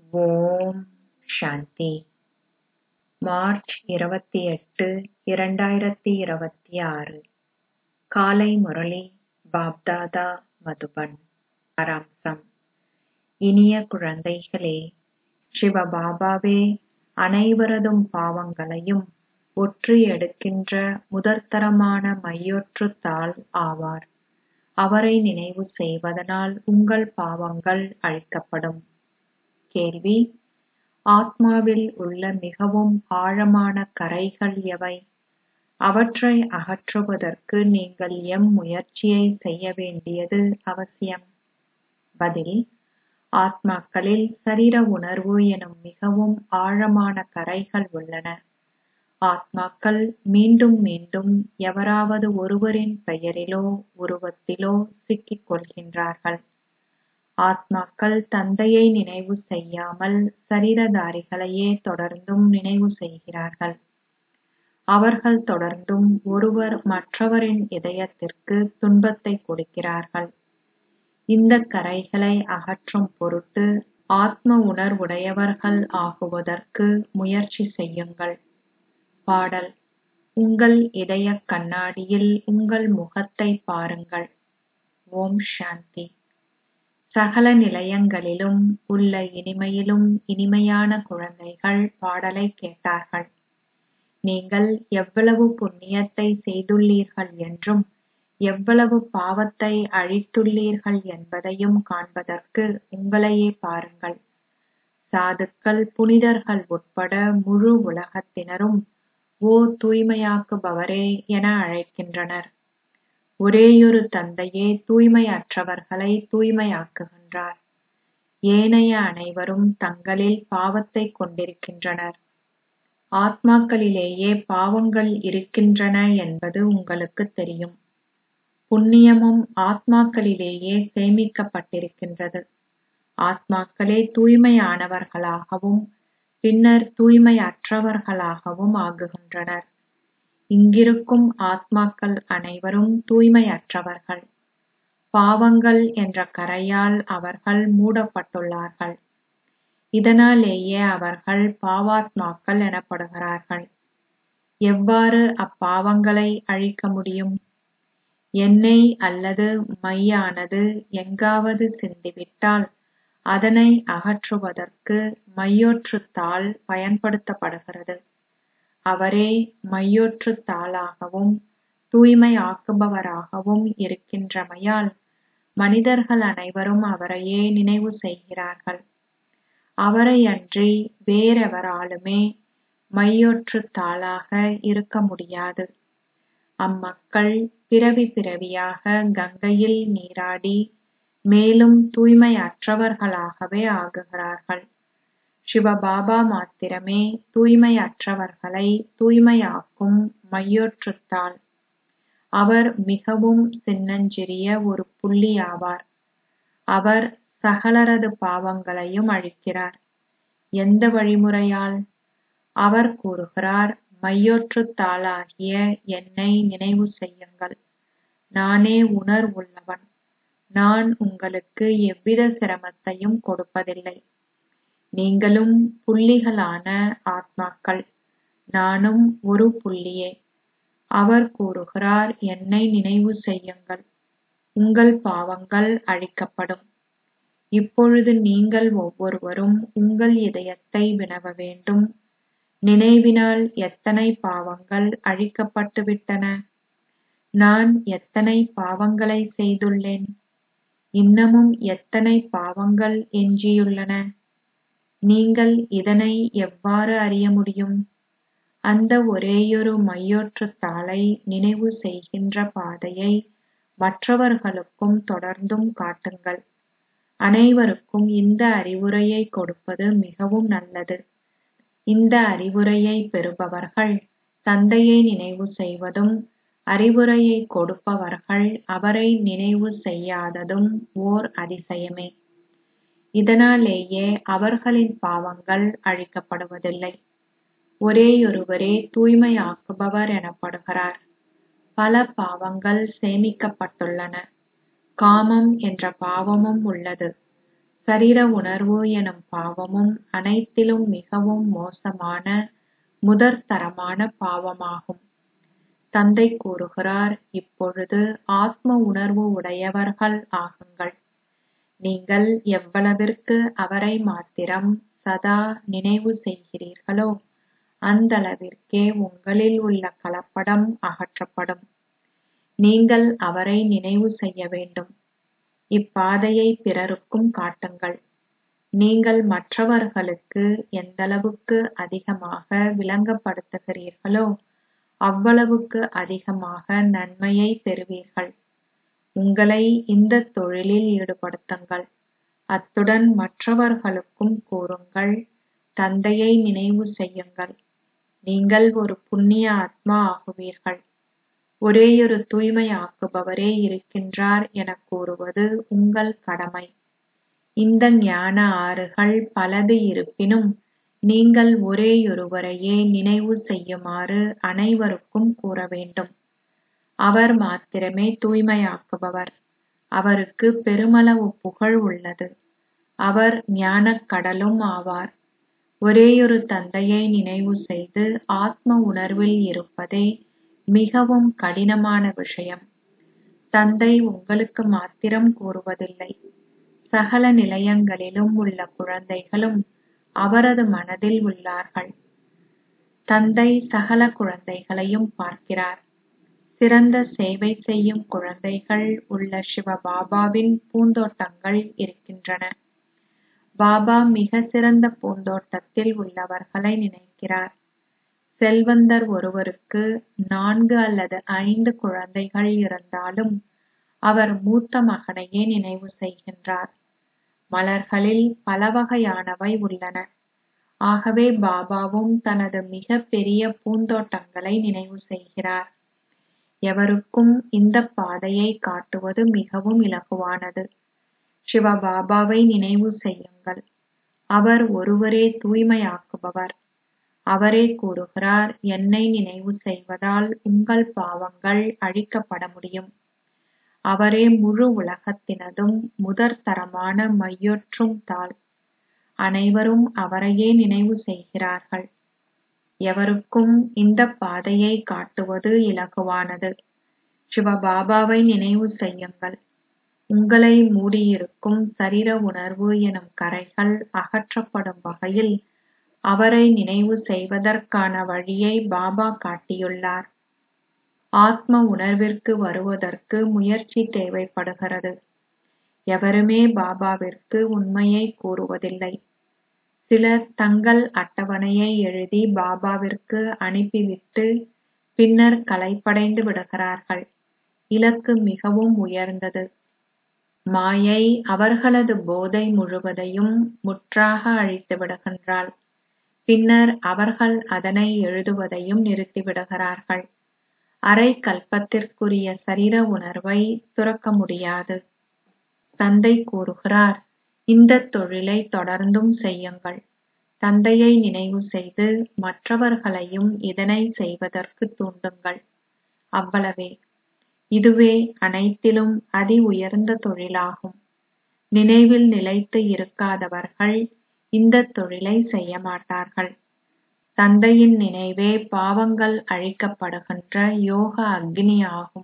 ஓம் சாந்தி March இருபத்தி எட்டு இரண்டாயிரத்தி இருபத்தி ஆறு காலை முரளி பாப்தாதா மதுபன் சாராம்சம் இனிய குழந்தைகளே சிவபாபாவே அனைவரதும் பாவங்களையும் ஒற்றி எடுக்கின்ற முதற்தரமான மையொற்றுத் தாள் ஆவார் அவரை நினைவு செய்வதனால் உங்கள் பாவங்கள் அழிக்கப்படும் கேள்வி ஆத்மாவில் உள்ள மிகவும் ஆழமான கறைகள் எவை அவற்றை அகற்றுவதற்கு நீங்கள் எம் முயற்சியை செய்ய வேண்டியது அவசியம் பதில் ஆத்மாக்களில் சரீர உணர்வு எனும் மிகவும் ஆழமான கறைகள் உள்ளன ஆத்மாக்கள் மீண்டும் மீண்டும் எவராவது ஒருவரின் பெயரிலோ உருவத்திலோ சிக்கிக் கொள்கின்றார்கள் ஆத்மாக்கள் தந்தையை நினைவு செய்யாமல் சரீரதாரிகளையே தொடர்ந்தும் நினைவு செய்கிறார்கள் அவர்கள் தொடர்ந்தும் ஒருவர் மற்றவரின் இதயத்திற்கு துன்பத்தை கொடுக்கிறார்கள் இந்த கறைகளை அகற்றும் பொருட்டு ஆத்ம உணர்வுடையவர்கள் ஆகுவதற்கு முயற்சி செய்யுங்கள் பாடல் உங்கள் இதயக் கண்ணாடியில் உங்கள் முகத்தை பாருங்கள் ஓம் சாந்தி சகல நிலையங்களிலும் உள்ள இனிமையிலும் இனிமையான குழந்தைகள் பாடலை கேட்டார்கள் நீங்கள் எவ்வளவு புண்ணியத்தை செய்துள்ளீர்கள் என்றும் எவ்வளவு பாவத்தை அழித்துள்ளீர்கள் என்பதையும் காண்பதற்கு உங்களையே பாருங்கள் சாதுக்கள் புனிதர்கள் உட்பட முழு உலகத்தினரும் ஓ தூய்மையாக்குபவரே என அழைக்கின்றனர் ஒரேயொரு தந்தையே தூய்மையற்றவர்களை தூய்மையாக்குகின்றார் ஏனைய அனைவரும் தங்களில் பாவத்தை கொண்டிருக்கின்றனர் ஆத்மாக்களிலேயே பாவங்கள் இருக்கின்றன என்பது உங்களுக்கு தெரியும் புண்ணியமும் ஆத்மாக்களிலேயே சேமிக்கப்பட்டிருக்கின்றது ஆத்மாக்களே தூய்மையானவர்களாகவும் பின்னர் தூய்மையற்றவர்களாகவும் ஆகுகின்றனர் இங்கிருக்கும் ஆத்மாக்கள் அனைவரும் தூய்மையற்றவர்கள் பாவங்கள் என்ற கரையால் அவர்கள் மூடப்பட்டுள்ளார்கள் இதனாலேயே அவர்கள் பாவாத்மாக்கள் எனப்படுகிறார்கள் எவ்வாறு அப்பாவங்களை அழிக்க முடியும் எண்ணெய் அல்லது மையானது எங்காவது சிந்திவிட்டால் அதனை அகற்றுவதற்கு மையொற்றுத் தாள் பயன்படுத்தப்படுகிறது அவரே மையொற்றுத் தாளாகவும் தூய்மையாக்குபவராகவும் இருக்கின்றமையால் மனிதர்கள் அனைவரும் அவரையே நினைவு செய்கிறார்கள் அவரையன்றி வேறெவராலுமே மையொற்றுத் தாளாக இருக்க முடியாது அம்மக்கள் பிறவி பிறவியாக கங்கையில் நீராடி மேலும் தூய்மையற்றவர்களாகவே ஆகுகிறார்கள் சிவபாபா மாத்திரமே தூய்மையற்றவர்களை தூய்மையாக்கும் மையொற்றுத்தாள் அவர் மிகவும் சின்னஞ்சிறிய ஒரு புள்ளி ஆவார் அவர் சகலரது பாவங்களையும் அழிக்கிறார் எந்த வழிமுறையால் அவர் கூறுகிறார் மையொற்றுத்தாளாகிய என்னை நினைவு செய்யுங்கள் நானே உணர்வுள்ளவன் நான் உங்களுக்கு எவ்வித சிரமத்தையும் கொடுப்பதில்லை நீங்களும் புள்ளிகளான ஆத்மாக்கள் நானும் ஒரு புள்ளியே அவர் கூறுகிறார் என்னை நினைவு செய்யுங்கள் உங்கள் பாவங்கள் அழிக்கப்படும் இப்பொழுது நீங்கள் ஒவ்வொருவரும் உங்கள் இதயத்தை வினவ வேண்டும் நினைவினால் எத்தனை பாவங்கள் அழிக்கப்பட்டு விட்டன நான் எத்தனை பாவங்களை செய்துள்ளேன் இன்னமும் எத்தனை பாவங்கள் எஞ்சியுள்ளன நீங்கள் இதனை எவ்வாறு அறிய முடியும் அந்த ஒரேயொரு மையொற்றுத் தாளை நினைவு செய்கின்ற பாதையை மற்றவர்களுக்கும் தொடர்ந்தும் காட்டுங்கள் அனைவருக்கும் இந்த அறிவுரையை கொடுப்பது மிகவும் நல்லது இந்த அறிவுரையை பெறுபவர்கள் தந்தையை நினைவு செய்வதும் அறிவுரையை கொடுப்பவர்கள் அவரை நினைவு செய்யாததும் ஓர் அதிசயமே இதனாலேயே அவர்களின் பாவங்கள் அழிக்கப்படுவதில்லை ஒரேயொருவரே தூய்மையாக்குபவர் எனப்படுகிறார் பல பாவங்கள் சேமிக்கப்பட்டுள்ளன காமம் என்ற பாவமும் உள்ளது சரீர உணர்வு எனும் பாவமும் அனைத்திலும் மிகவும் மோசமான முதற்தரமான பாவமாகும் தந்தை கூறுகிறார் இப்பொழுது ஆத்ம உணர்வு உடையவர்கள் ஆகுங்கள் நீங்கள் எவ்வளவிற்கு அவரை மாத்திரம் சதா நினைவு செய்கிறீர்களோ அந்தளவிற்கே உங்களில் உள்ள கலப்படம் அகற்றப்படும் நீங்கள் அவரை நினைவு செய்ய வேண்டும் இப்பாதையை பிறருக்கும் காட்டுங்கள் நீங்கள் மற்றவர்களுக்கு எந்தளவுக்கு அதிகமாக விளங்கப்படுத்துகிறீர்களோ அவ்வளவுக்கு அதிகமாக நன்மையை பெறுவீர்கள் உங்களை இந்த தொழிலில் ஈடுபடுத்துங்கள் அத்துடன் மற்றவர்களுக்கும் கூறுங்கள் தந்தையை நினைவு செய்யுங்கள் நீங்கள் ஒரு புண்ணிய ஆத்மா ஆகுவீர்கள் ஒரேயொரு தூய்மையாக்குபவரே இருக்கின்றார் எனக் கூறுவது உங்கள் கடமை இந்த ஞான ஆறுகள் பலது இருப்பினும் நீங்கள் ஒரேயொருவரையே நினைவு செய்யுமாறு அனைவருக்கும் கூற வேண்டும் அவர் மாத்திரமே தூய்மையாக்குபவர் அவருக்கு பெருமளவு புகழ் உள்ளது அவர் ஞானக் கடலும் ஆவார் ஒரேயொரு தந்தையை நினைவு செய்து ஆத்ம உணர்வில் இருப்பதே மிகவும் கடினமான விஷயம் தந்தை உங்களுக்கு மாத்திரம் கூறுவதில்லை சகல நிலையங்களிலும் உள்ள குழந்தைகளும் அவரது மனதில் உள்ளார்கள் தந்தை சகல குழந்தைகளையும் பார்க்கிறார் சிறந்த சேவை செய்யும் குழந்தைகள் உள்ள சிவபாபாவின் பூந்தோட்டங்கள் இருக்கின்றன பாபா மிக சிறந்த பூந்தோட்டத்தில் உள்ளவர்களை நினைக்கிறார் செல்வந்தர் ஒருவருக்கு நான்கு அல்லது ஐந்து குழந்தைகள் இருந்தாலும் அவர் மூத்த மகனையே நினைவு செய்கின்றார் மலர்களில் பலவகையானவை உள்ளன ஆகவே பாபாவும் தனது மிக பெரிய பூந்தோட்டங்களை நினைவு செய்கிறார் எவருக்கும் இந்த பாதையை காட்டுவது மிகவும் இலகுவானது சிவபாபாவை நினைவு செய்யுங்கள் அவர் ஒருவரே தூய்மையாக்குபவர் அவரே கூறுகிறார் என்னை நினைவு செய்வதால் உங்கள் பாவங்கள் அழிக்கப்பட முடியும் அவரே முழு உலகத்தினதும் முதற்தரமான மையொற்றும் தாள் அனைவரும் அவரையே நினைவு செய்கிறார்கள் எவருக்கும் இந்த பாதையை காட்டுவது இலகுவானது சிவபாபாவை நினைவு செய்யுங்கள் உங்களை மூடியிருக்கும் சரீர உணர்வு எனும் கரைகள் அகற்றப்படும் வகையில் அவரை நினைவு செய்வதற்கான வழியை பாபா காட்டியுள்ளார் ஆத்ம உணர்விற்கு வருவதற்கு முயற்சி தேவைப்படுகிறது எவருமே பாபாவிற்கு உண்மையை கூறுவதில்லை சிலர் தங்கள் அட்டவணையை எழுதி பாபாவிற்கு அனுப்பிவிட்டு பின்னர் களைப்படைந்து விடுகிறார்கள் இலக்கு மிகவும் உயர்ந்தது மாயை அவர்களது போதை முழுவதையும் முற்றாக அழித்து விடுகின்றாள் பின்னர் அவர்கள் அதனை எழுதுவதையும் நிறுத்திவிடுகிறார்கள் அரை கல்பத்திற்குரிய சரீர உணர்வை துறக்க முடியாது தந்தை கூறுகிறார் இந்த தொழிலை தொடர்ந்தும் செய்யுங்கள் தந்தையை நினைவு செய்து மற்றவர்களையும் இதனை செய்வதற்கு தூண்டுங்கள் அவ்வளவே இதுவே அனைத்திலும் அதி உயர்ந்த தொழிலாகும் நினைவில் நிலைத்து இருக்காதவர்கள் இந்த தொழிலை செய்ய மாட்டார்கள் தந்தையின் நினைவே பாவங்கள் அழிக்கப்படுகின்ற யோக அக்னி ஆகும்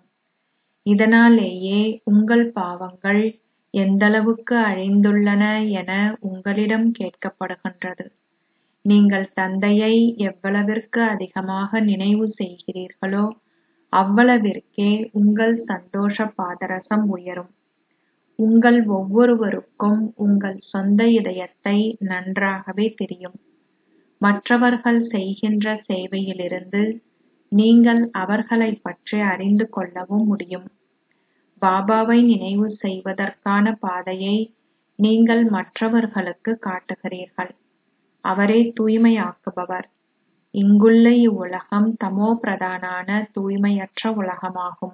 இதனாலேயே உங்கள் பாவங்கள் எந்தளவுக்கு அழிந்துள்ளன என உங்களிடம் கேட்கப்படுகின்றது நீங்கள் தந்தையை எவ்வளவிற்கு அதிகமாக நினைவு செய்கிறீர்களோ அவ்வளவிற்கே உங்கள் சந்தோஷ பாதரசம் உயரும் உங்கள் ஒவ்வொருவருக்கும் உங்கள் சொந்த இதயத்தை நன்றாகவே தெரியும் மற்றவர்கள் செய்கின்ற சேவையிலிருந்து நீங்கள் அவர்களைப் பற்றி அறிந்து கொள்ளவும் முடியும் பாபாவை நினைவு செய்வதற்கான பாதையை நீங்கள் மற்றவர்களுக்கு காட்டுகிறீர்கள் அவரே தூய்மையாக்குபவர் இங்குள்ள இவ்வுலகம் தமோ பிரதானான தூய்மையற்ற உலகமாகும்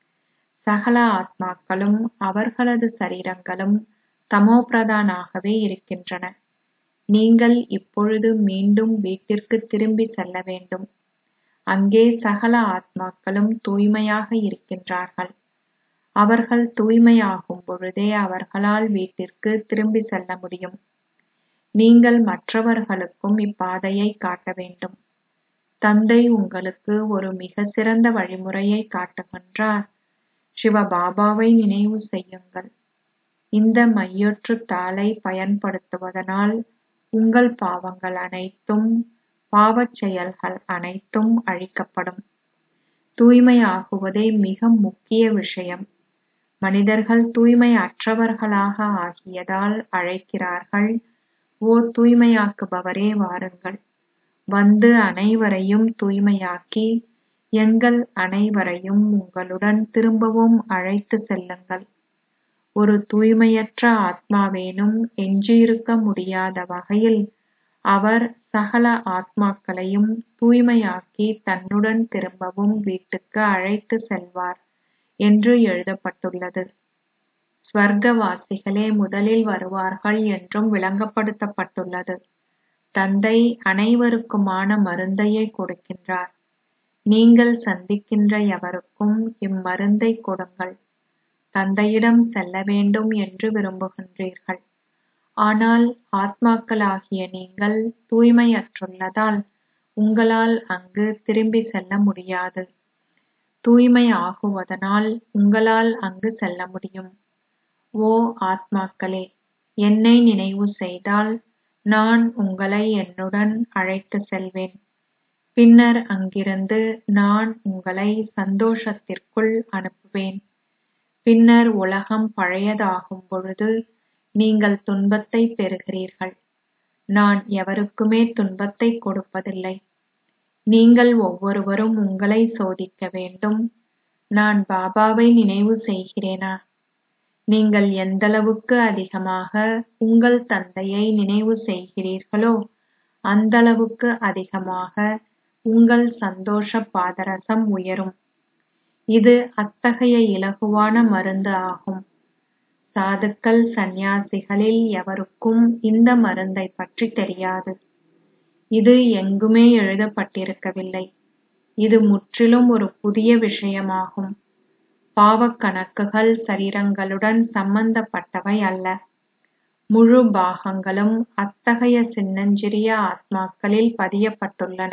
சகல ஆத்மாக்களும் அவர்களது சரீரங்களும் தமோ பிரதானாகவே இருக்கின்றன நீங்கள் இப்பொழுது மீண்டும் வீட்டிற்கு திரும்பி செல்ல வேண்டும் அங்கே சகல ஆத்மாக்களும் தூய்மையாக இருக்கின்றார்கள் அவர்கள் தூய்மையாகும் பொழுதே அவர்களால் வீட்டிற்கு திரும்பி செல்ல முடியும் நீங்கள் மற்றவர்களுக்கும் இப்பாதையை காட்ட வேண்டும் தந்தை உங்களுக்கு ஒரு மிக சிறந்த வழிமுறையை காட்டுகின்றார் சிவபாபாவை நினைவு செய்யுங்கள் இந்த மையொற்று தாளை பயன்படுத்துவதனால் உங்கள் பாவங்கள் அனைத்தும் பாவச் செயல்கள் அனைத்தும் அழிக்கப்படும் தூய்மையாகுவதே மிக முக்கிய விஷயம் மனிதர்கள் தூய்மை அற்றவர்களாக ஆகியதால் அழைக்கிறார்கள் ஓ தூய்மையாக்குபவரே வாருங்கள் வந்து அனைவரையும் தூய்மையாக்கி எங்கள் அனைவரையும் உங்களுடன் திரும்பவும் அழைத்து செல்லுங்கள் ஒரு தூய்மையற்ற ஆத்மாவேனும் எஞ்சியிருக்க முடியாத வகையில் அவர் சகல ஆத்மாக்களையும் தூய்மையாக்கி தன்னுடன் திரும்பவும் வீட்டுக்கு அழைத்து செல்வார் என்று எழுதப்பட்டுள்ளது ஸ்வர்க்கவாசிகளே முதலில் வருவார்கள் என்றும் விளங்கப்படுத்தப்பட்டுள்ளது தந்தை அனைவருக்குமான மருந்தையே கொடுக்கின்றார் நீங்கள் சந்திக்கின்ற எவருக்கும் இம்மருந்தை கொடுங்கள் தந்தையிடம் செல்ல வேண்டும் என்று விரும்புகின்றீர்கள் ஆனால் ஆத்மாக்களாகிய நீங்கள் தூய்மையற்றுள்ளதால் உங்களால் அங்கு திரும்பி செல்ல முடியாது தூய்மை ஆகுவதனால் உங்களால் அங்கு செல்ல முடியும் ஓ ஆத்மாக்களே என்னை நினைவு செய்தால் நான் உங்களை என்னுடன் அழைத்து செல்வேன் பின்னர் அங்கிருந்து நான் உங்களை சந்தோஷத்திற்குள் அனுப்புவேன் பின்னர் உலகம் பழையதாகும் பொழுது நீங்கள் துன்பத்தை பெறுகிறீர்கள் நான் எவருக்குமே துன்பத்தை கொடுப்பதில்லை நீங்கள் ஒவ்வொருவரும் உங்களை சோதிக்க வேண்டும் நான் பாபாவை நினைவு செய்கிறேனா நீங்கள் எந்தளவுக்கு அதிகமாக உங்கள் தந்தையை நினைவு செய்கிறீர்களோ அந்தளவுக்கு அதிகமாக உங்கள் சந்தோஷ பாதரசம் உயரும் இது அத்தகைய இலகுவான மருந்து ஆகும் சாதுக்கள் சந்நியாசிகளில் எவருக்கும் இந்த மருந்தை பற்றி தெரியாது இது எங்குமே எழுதப்பட்டிருக்கவில்லை இது முற்றிலும் ஒரு புதிய விஷயமாகும் பாவக் கணக்குகள் சரீரங்களுடன் சம்பந்தப்பட்டவை அல்ல முழு பாகங்களும் அத்தகைய சின்னஞ்சிறிய ஆத்மாக்களில் பதியப்பட்டுள்ளன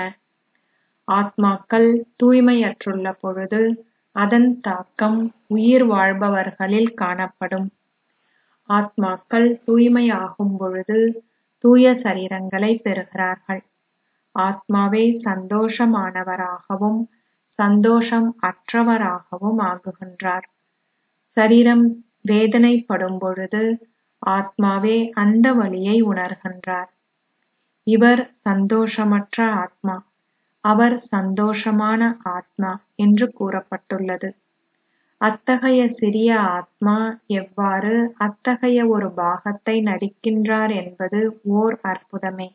ஆத்மாக்கள் தூய்மையற்றுள்ள பொழுது அதன் தாக்கம் உயிர் வாழ்பவர்களில் காணப்படும் ஆத்மாக்கள் தூய்மையாகும் பொழுது தூய சரீரங்களை பெறுகிறார்கள் ஆத்மாவே சந்தோஷமானவராகவும் சந்தோஷம் அற்றவராகவும் ஆகுகின்றார் சரீரம் வேதனைப்படும் பொழுது ஆத்மாவே அந்த வலியை உணர்கின்றார் இவர் சந்தோஷமற்ற ஆத்மா அவர் சந்தோஷமான ஆத்மா என்று கூறப்பட்டுள்ளது அத்தகைய சிறிய ஆத்மா எவ்வாறு அத்தகைய ஒரு பாகத்தை நடிக்கின்றார் என்பது ஓர் அற்புதமே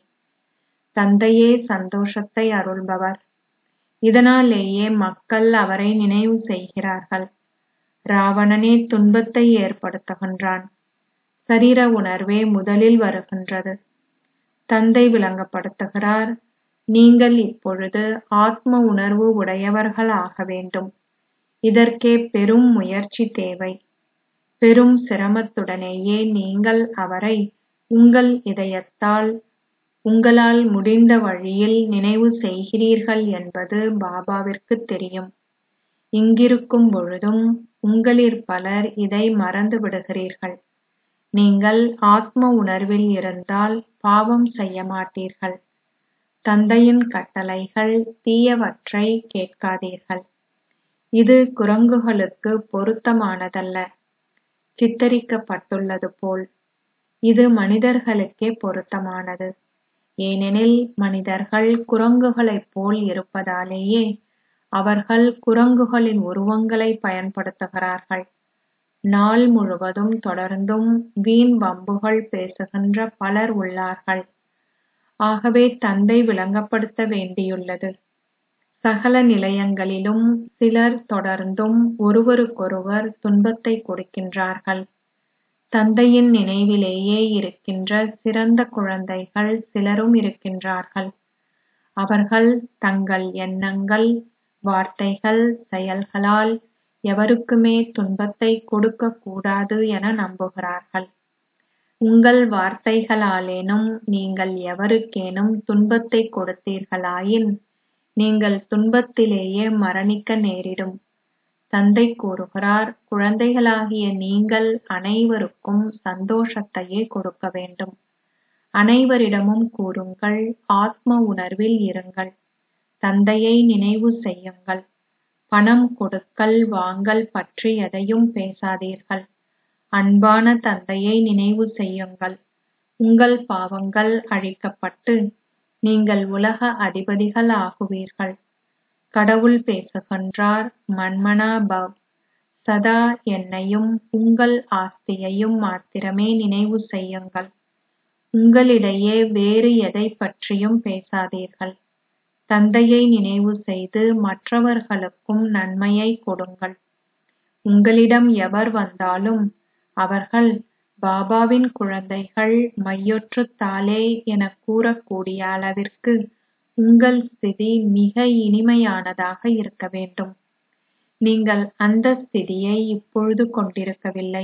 தந்தையே சந்தோஷத்தை அருள்பவர் இதனாலேயே மக்கள் அவரை நினைவு செய்கிறார்கள் ராவணனே துன்பத்தை ஏற்படுத்துகின்றான் சரீர உணர்வே முதலில் வருகின்றது தந்தை விளங்கப்படுத்துகிறார் நீங்கள் இப்பொழுது ஆத்ம உணர்வு உடையவர்கள் ஆக வேண்டும் இதற்கே பெரும் முயற்சி தேவை பெரும் சிரமத்துடனேயே நீங்கள் அவரை உங்கள் இதயத்தால் உங்களால் முடிந்த வழியில் நினைவு செய்கிறீர்கள் என்பது பாபாவிற்கு தெரியும் இங்கிருக்கும் பொழுதும் உங்களிற் பலர் இதை மறந்து விடுகிறீர்கள் நீங்கள் ஆத்ம உணர்வில் இருந்தால் பாவம் செய்ய மாட்டீர்கள் தந்தையின் கட்டளைகள் தீயவற்றை கேட்காதீர்கள் இது குரங்குகளுக்கு பொருத்தமானதல்ல சித்தரிக்கப்பட்டுள்ளது போல் இது மனிதர்களுக்கே பொருத்தமானது ஏனெனில் மனிதர்கள் குரங்குகளைப் போல் இருப்பதாலேயே அவர்கள் குரங்குகளின் உருவங்களை பயன்படுத்துகிறார்கள் நாள் முழுவதும் தொடர்ந்தும் வீண் வம்புகள் பேசுகின்ற பலர் உள்ளார்கள் ஆகவே தந்தை விளங்கப்படுத்த வேண்டியுள்ளது சகல நிலையங்களிலும் சிலர் தொடர்ந்தும் ஒருவருக்கொருவர் துன்பத்தை கொடுக்கின்றார்கள் தந்தையின் நினைவிலேயே இருக்கின்ற சிறந்த குழந்தைகள் சிலரும் இருக்கின்றார்கள் அவர்கள் தங்கள் எண்ணங்கள் வார்த்தைகள் செயல்களால் எவருக்குமே துன்பத்தை கொடுக்கக் கூடாது என நம்புகிறார்கள் உங்கள் வார்த்தைகளாலேனும் நீங்கள் எவருக்கேனும் துன்பத்தை கொடுத்தீர்களாயின் நீங்கள் துன்பத்திலேயே மரணிக்க நேரிடும் தந்தை கூறுகிறார் குழந்தைகளாகிய நீங்கள் அனைவருக்கும் சந்தோஷத்தையே கொடுக்க வேண்டும் அனைவரிடமும் கூறுங்கள் ஆத்ம உணர்வில் இருங்கள் தந்தையை நினைவு செய்யுங்கள் பணம் கொடுக்கல் வாங்கல் பற்றி எதையும் பேசாதீர்கள் அன்பான தந்தையை நினைவு செய்யுங்கள் உங்கள் பாவங்கள் அழிக்கப்பட்டு நீங்கள் உலக அதிபதிகள் ஆகுவீர்கள் கடவுள் பேசுகின்றார் மன்மனா பவ் சதா என்னையும் உங்கள் ஆஸ்தியையும் மாத்திரமே நினைவு செய்யுங்கள் உங்களிடையே வேறு எதை பற்றியும் பேசாதீர்கள் தந்தையை நினைவு செய்து மற்றவர்களுக்கும் நன்மையை கொடுங்கள் உங்களிடம் எவர் வந்தாலும் அவர்கள் பாபாவின் குழந்தைகள் மையொற்றுத்தாலே என கூறக்கூடிய அளவிற்கு உங்கள் ஸ்திதி மிக இனிமையானதாக இருக்க வேண்டும் நீங்கள் அந்த ஸ்திதியை இப்பொழுது கொண்டிருக்கவில்லை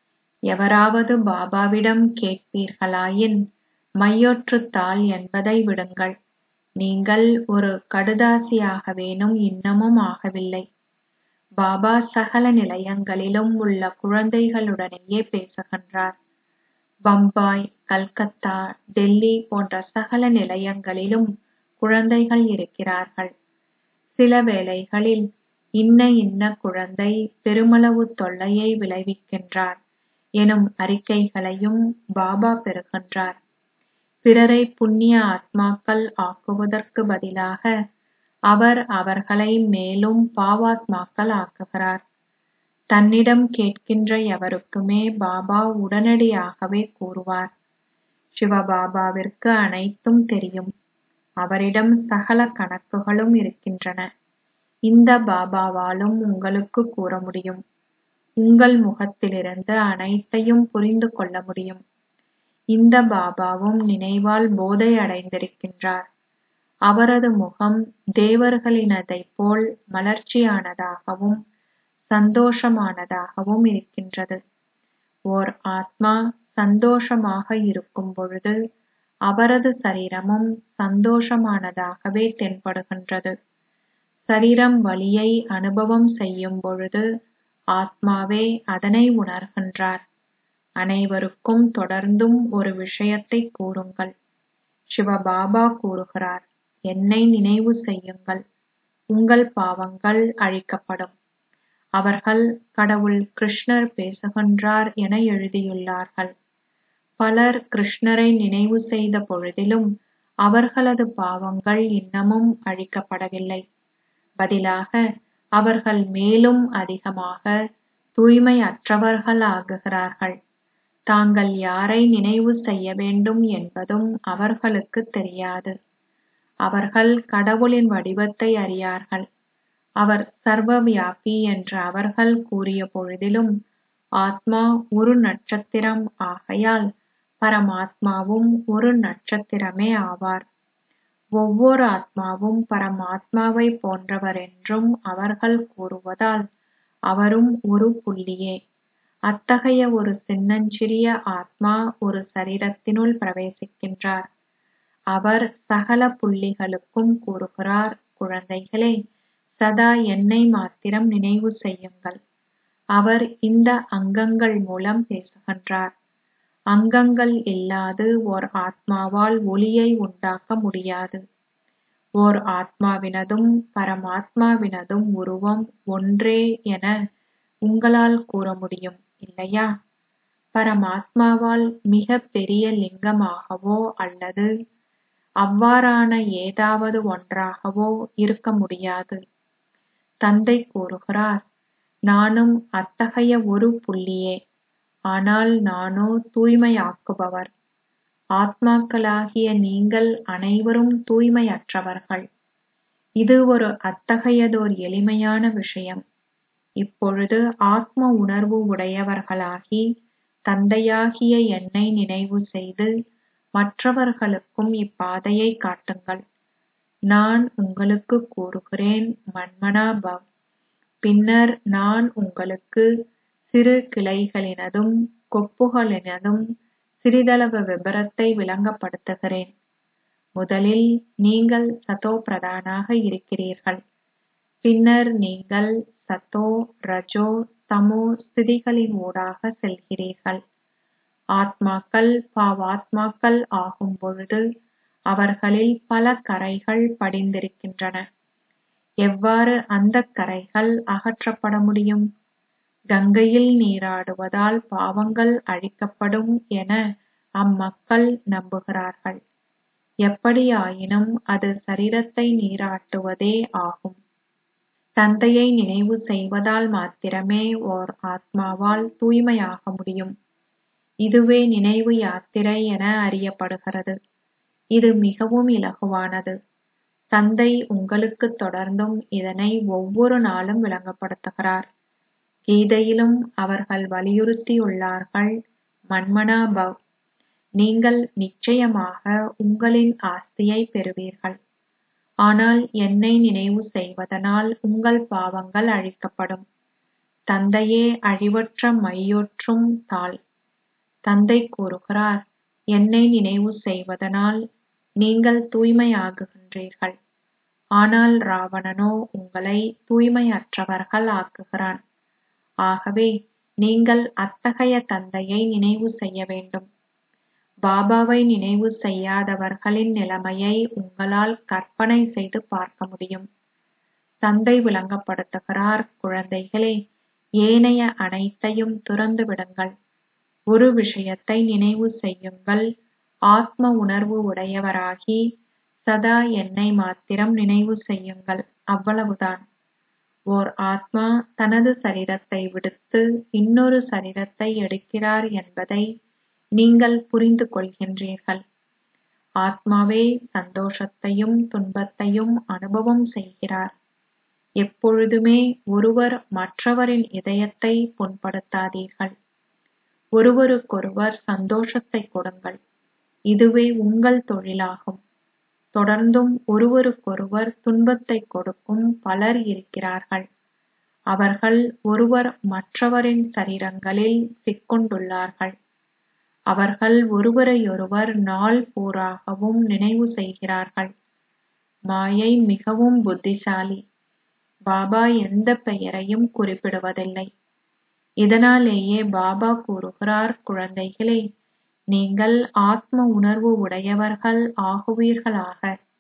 எவராவது பாபாவிடம் கேட்பீர்களாயின் மையொற்றுத்தாள் என்பதை விடுங்கள் நீங்கள் ஒரு கடுதாசியாகவேனும் இன்னமும் ஆகவில்லை பாபா சகல நிலையங்களிலும் உள்ள குழந்தைகளுடனேயே பேசுகின்றார் பம்பாய் கல்கத்தா டெல்லி போன்ற சகல நிலையங்களிலும் குழந்தைகள் இருக்கிறார்கள் சில வேளைகளில் இன்ன இன்ன குழந்தை பெருமளவு தொல்லையை விளைவிக்கின்றார் எனும் அறிக்கைகளையும் பாபா பெறுகின்றார் பிறரை புண்ணிய ஆத்மாக்கள் ஆக்குவதற்கு பதிலாக அவர் அவர்களை மேலும் பாவாத்மாக்கள் ஆக்குகிறார் தன்னிடம் கேட்கின்ற எவருக்குமே பாபா உடனடியாகவே கூறுவார் சிவபாபாவிற்கு அனைத்தும் தெரியும் அவரிடம் சகல கணக்குகளும் இருக்கின்றன இந்த பாபாவாலும் உங்களுக்கு கூற முடியும் உங்கள் முகத்திலிருந்து அனைத்தையும் புரிந்து கொள்ள முடியும் இந்த பாபாவும் நினைவால் போதை அடைந்திருக்கின்றார் அவரது முகம் தேவர்களினதைப் போல் மலர்ச்சியானதாகவும் சந்தோஷமானதாகவும் இருக்கின்றது ஓர் ஆத்மா சந்தோஷமாக இருக்கும் பொழுது அவரது சரீரமும் சந்தோஷமானதாகவே தென்படுகின்றது சரீரம் வலியை அனுபவம் செய்யும் பொழுது ஆத்மாவே அதனை உணர்கின்றார் அனைவருக்கும் தொடர்ந்தும் ஒரு விஷயத்தை கூறுங்கள் சிவபாபா கூறுகிறார் என்னை நினைவு செய்யுங்கள் உங்கள் பாவங்கள் அழிக்கப்படும் அவர்கள் கடவுள் கிருஷ்ணர் பேசுகின்றார் என எழுதியுள்ளார்கள் பலர் கிருஷ்ணரை நினைவு செய்த பொழுதிலும் அவர்களது பாவங்கள் இன்னமும் அழிக்கப்படவில்லை பதிலாக அவர்கள் மேலும் அதிகமாக தூய்மையற்றவர்களாகுகிறார்கள் தாங்கள் யாரை நினைவு செய்ய வேண்டும் என்பதும் அவர்களுக்கு தெரியாது அவர்கள் கடவுளின் வடிவத்தை அறியார்கள் அவர் சர்வவியாபி என்று அவர்கள் கூறிய பொழுதிலும் ஆத்மா ஒரு நட்சத்திரம் ஆகையால் பரமாத்மாவும் ஒரு நட்சத்திரமே ஆவார் ஒவ்வொரு ஆத்மாவும் பரமாத்மாவை போன்றவர் என்றும் அவர்கள் கூறுவதால் அவரும் ஒரு புள்ளியே அத்தகைய ஒரு சின்னஞ்சிறிய ஆத்மா ஒரு சரீரத்தினுள் பிரவேசிக்கின்றார் அவர் சகல புள்ளிகளுக்கும் கூறுகிறார் குழந்தைகளே சதா என்னை மாத்திரம் நினைவு செய்யுங்கள் அவர் இந்த அங்கங்கள் மூலம் பேசுகின்றார் அங்கங்கள் இல்லாது ஓர் ஆத்மாவால் ஒளியை உண்டாக்க முடியாது ஓர் ஆத்மாவினதும் பரமாத்மாவினதும் உருவம் ஒன்றே என உங்களால் கூற முடியும் இல்லையா பரமாத்மாவால் மிக பெரிய லிங்கமாகவோ அல்லது அவ்வாறான ஏதாவது ஒன்றாகவோ இருக்க முடியாது தந்தை கூறுகிறார் நானும் அத்தகைய ஒரு புள்ளியே ஆனால் நானோ தூய்மையாக்குபவர் ஆத்மாக்களாகிய நீங்கள் அனைவரும் தூய்மையற்றவர்கள் இது ஒரு அத்தகையதோர் எளிமையான விஷயம் இப்பொழுது ஆத்ம உணர்வு உடையவர்களாகி தந்தையாகிய என்னை நினைவு செய்து மற்றவர்களுக்கும் இப்பாதையை காட்டுங்கள் நான் உங்களுக்கு கூறுகிறேன் மன்மனா பவ் பின்னர் நான் உங்களுக்கு சிறு கிளைகளினதும் கொப்புகளினதும் சிறிதளவு விபரத்தை விளங்கப்படுத்துகிறேன் முதலில் நீங்கள் சதோ பிரதானாக இருக்கிறீர்கள் பின்னர் நீங்கள் சத்தோ ரஜோ தமோ ஸ்திதிகளின் ஊடாக செல்கிறீர்கள் ஆத்மாக்கள் பாவாத்மாக்கள் ஆகும் பொழுது அவர்களில் பல கரைகள் படிந்திருக்கின்றன எவ்வாறு அந்தக் கரைகள் அகற்றப்பட முடியும் கங்கையில் நீராடுவதால் பாவங்கள் அழிக்கப்படும் என அம்மக்கள் நம்புகிறார்கள் எப்படியாயினும் அது சரீரத்தை நீராட்டுவதே ஆகும் தந்தையை நினைவு செய்வதால் மாத்திரமே ஓர் ஆத்மாவால் தூய்மையாக முடியும் இதுவே நினைவு யாத்திரை என அறியப்படுகிறது இது மிகவும் இலகுவானது தந்தை உங்களுக்கு தொடர்ந்தும் இதனை ஒவ்வொரு நாளும் விளங்கப்படுத்துகிறார் கீதையிலும் அவர்கள் வலியுறுத்தியுள்ளார்கள் மன்மனா பவ் நீங்கள் நிச்சயமாக உங்களின் ஆஸ்தியை பெறுவீர்கள் ஆனால் என்னை நினைவு செய்வதனால் உங்கள் பாவங்கள் அழிக்கப்படும் தந்தையே அழிவற்ற மையொற்றும் தாள் தந்தை கூறுகிறார் என்னை நினைவு செய்வதனால் நீங்கள் தூய்மையாகுகின்றீர்கள் ஆனால் ராவணனோ உங்களை தூய்மையற்றவர்கள் ஆக்குகிறான் ஆகவே நீங்கள் அத்தகைய தந்தையை நினைவு செய்ய வேண்டும் பாபாவை நினைவு செய்யாதவர்களின் நிலைமையை உங்களால் கற்பனை செய்து பார்க்க முடியும் தந்தை விளங்கப்படுத்துகிறார் குழந்தைகளே ஏனைய அனைத்தையும் துறந்து விடுங்கள் ஒரு விஷயத்தை நினைவு செய்யுங்கள் ஆத்ம உணர்வு உடையவராகி சதா என்னை மாத்திரம் நினைவு செய்யுங்கள் அவ்வளவுதான் ஓர் ஆத்மா தனது சரீரத்தை விடுத்து இன்னொரு சரீரத்தை எடுக்கிறார் என்பதை நீங்கள் புரிந்து கொள்கின்றீர்கள் ஆத்மாவே சந்தோஷத்தையும் துன்பத்தையும் அனுபவம் செய்கிறார் எப்பொழுதுமே ஒருவர் மற்றவரின் இதயத்தை புண்படுத்தாதீர்கள் ஒருவருக்கொருவர் சந்தோஷத்தை கொடுங்கள் இதுவே உங்கள் தொழிலாகும் தொடர்ந்தும் ஒருவருக்கொருவர் துன்பத்தை கொடுக்கும் பலர் இருக்கிறார்கள் அவர்கள் ஒருவர் மற்றவரின் சரீரங்களில் சிக்கொண்டுள்ளார்கள் அவர்கள் ஒருவரையொருவர் நாள் பூராகவும் நினைவு செய்கிறார்கள் மாயை மிகவும் புத்திசாலி பாபா எந்த பெயரையும் குறிப்பிடுவதில்லை இதனாலேயே பாபா கூறுகிறார் குழந்தைகளே நீங்கள் ஆத்ம உணர்வு உடையவர்கள் ஆகுவீர்களாக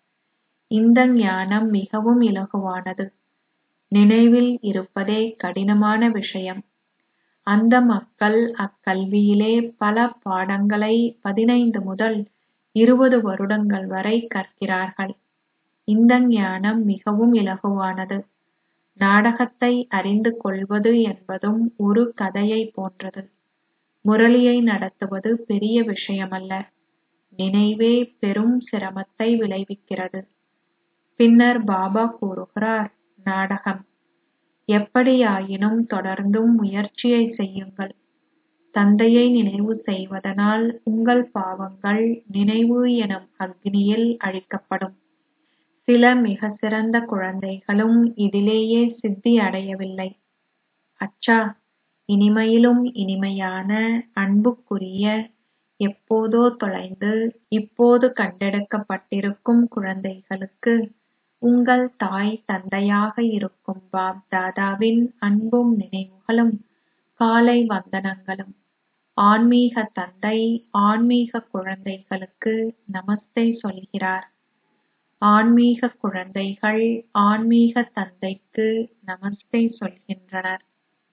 இந்த ஞானம் மிகவும் இலகுவானது நினைவில் இருப்பதே கடினமான விஷயம் அந்த மக்கள் அக்கல்வியிலே பல பாடங்களை பதினைந்து முதல் இருபது வருடங்கள் வரை கற்கிறார்கள் இந்த ஞானம் மிகவும் இலகுவானது நாடகத்தை அறிந்து கொள்வது என்பதும் ஒரு கதையை போன்றது முரளியை நடத்துவது பெரிய விஷயமல்ல நினைவே பெரும் சிரமத்தை விளைவிக்கிறது பின்னர் பாபா கூறுகிறார் நாடகம் எப்படியாயினும் தொடர்ந்தும் முயற்சியை செய்யுங்கள் தந்தையை நினைவு செய்வதனால் உங்கள் பாவங்கள் நினைவு எனும் அக்னியில் அழிக்கப்படும் சில மிக சிறந்த குழந்தைகளும் இதிலேயே சித்தி அடையவில்லை அச்சா இனிமையிலும் இனிமையான அன்புக்குரிய எப்போதோ தொலைந்து இப்போது கண்டெடுக்கப்பட்டிருக்கும் குழந்தைகளுக்கு உங்கள் தாய் தந்தையாக இருக்கும் பாப் தாதாவின் அன்பும் நினைவுகளும் காலை வந்தனங்களும் ஆன்மீக தந்தை ஆன்மீக குழந்தைகளுக்கு நமஸ்தே சொல்கிறார் ஆன்மீக குழந்தைகள் ஆன்மீக தந்தைக்கு நமஸ்தே சொல்கின்றனர்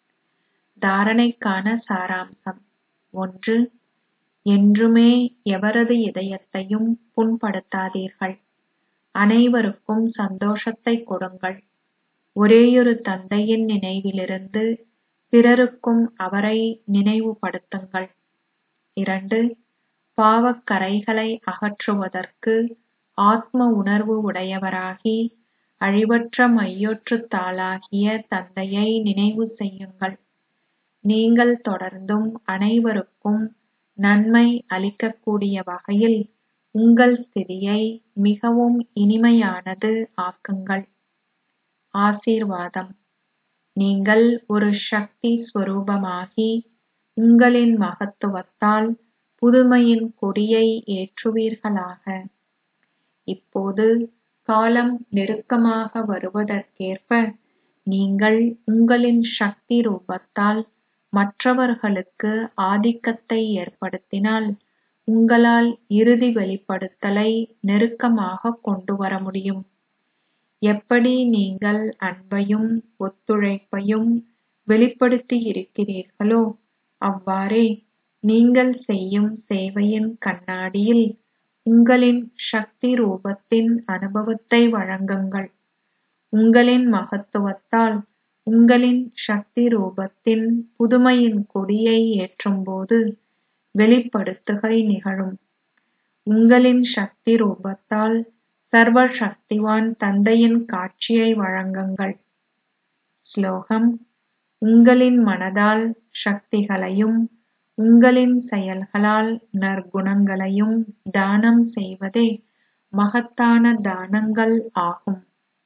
தாரணைக்கான சாராம்சம் ஒன்று என்றுமே எவரது இதயத்தையும் புண்படுத்தாதீர்கள் அனைவருக்கும் சந்தோஷத்தை கொடுங்கள் ஒரேயொரு தந்தையின் நினைவிலிருந்து பிறருக்கும் அவரை நினைவுபடுத்துங்கள் இரண்டு பாவக்கரைகளை அகற்றுவதற்கு ஆத்ம உணர்வு உடையவராகி அழிவற்ற மையொற்றுத் தாளாகிய தந்தையை நினைவு செய்யுங்கள் நீங்கள் தொடர்ந்தும் அனைவருக்கும் நன்மை அளிக்கக்கூடிய வகையில் உங்கள் ஸ்திதியை மிகவும் இனிமையானது ஆக்குங்கள் ஆசீர்வாதம் நீங்கள் ஒரு சக்தி ஸ்வரூபமாகி உங்களின் மகத்துவத்தால் புதுமையின் கொடியை ஏற்றுவீர்களாக இப்போது காலம் நெருக்கமாக வருவதற்கேற்ப நீங்கள் உங்களின் சக்தி ரூபத்தால் மற்றவர்களுக்கு ஆதிக்கத்தை ஏற்படுத்தினால் உங்களால் இறுதி வெளிப்படுத்தலை நெருக்கமாகக் கொண்டுவர முடியும் எப்படி நீங்கள் அன்பையும் ஒத்துழைப்பையும் வெளிப்படுத்தியிருக்கிறீர்களோ அவ்வாறே நீங்கள் செய்யும் சேவையின் கண்ணாடியில் உங்களின் சக்தி ரூபத்தின் அனுபவத்தை வழங்குங்கள் உங்களின் மகத்துவத்தால் உங்களின் சக்தி ரூபத்தின் புதுமையின் கொடியை ஏற்றும்போது வெளிப்படுத்துகை நிகழும் உங்களின் சக்தி ரூபத்தால் சர்வ சக்திவான் தந்தையின் காட்சியை வழங்குங்கள் ஸ்லோகம் உங்களின் மனதால் சக்திகளையும் உங்களின் செயல்களால் நற்குணங்களையும் தானம் செய்வதே மகத்தான தானங்கள் ஆகும்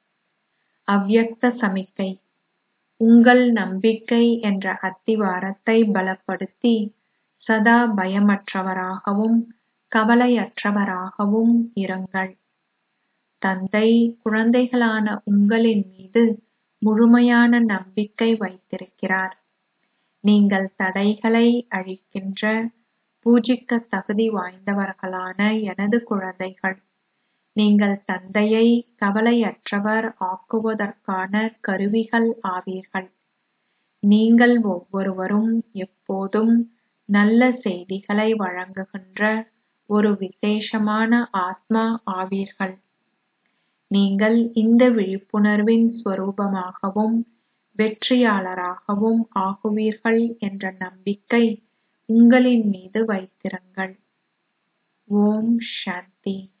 அவ்யக்த சமிக்கை உங்கள் நம்பிக்கை என்ற அத்திவாரத்தை பலப்படுத்தி சதா பயமற்றவராகவும் கவலையற்றவராகவும் இருங்கள் தந்தை குழந்தைகளான உங்களின் மீது முழுமையான நம்பிக்கை வைத்திருக்கிறார் நீங்கள் தடைகளை அழிக்கின்ற பூஜிக்க தகுதி வாய்ந்தவர்களான எனது குழந்தைகள் நீங்கள் தந்தையை கவலையற்றவர் ஆக்குவதற்கான கருவிகள் ஆவீர்கள் நீங்கள் ஒவ்வொருவரும் எப்போதும் நல்ல செய்திகளை வழங்குகின்ற ஒரு விசேஷமான ஆத்மா ஆவீர்கள் நீங்கள் இந்த விழிப்புணர்வின் ஸ்வரூபமாகவும் வெற்றியாளராகவும் ஆகுவீர்கள் என்ற நம்பிக்கை உங்களின் மீது வைத்திருங்கள் ஓம் சாந்தி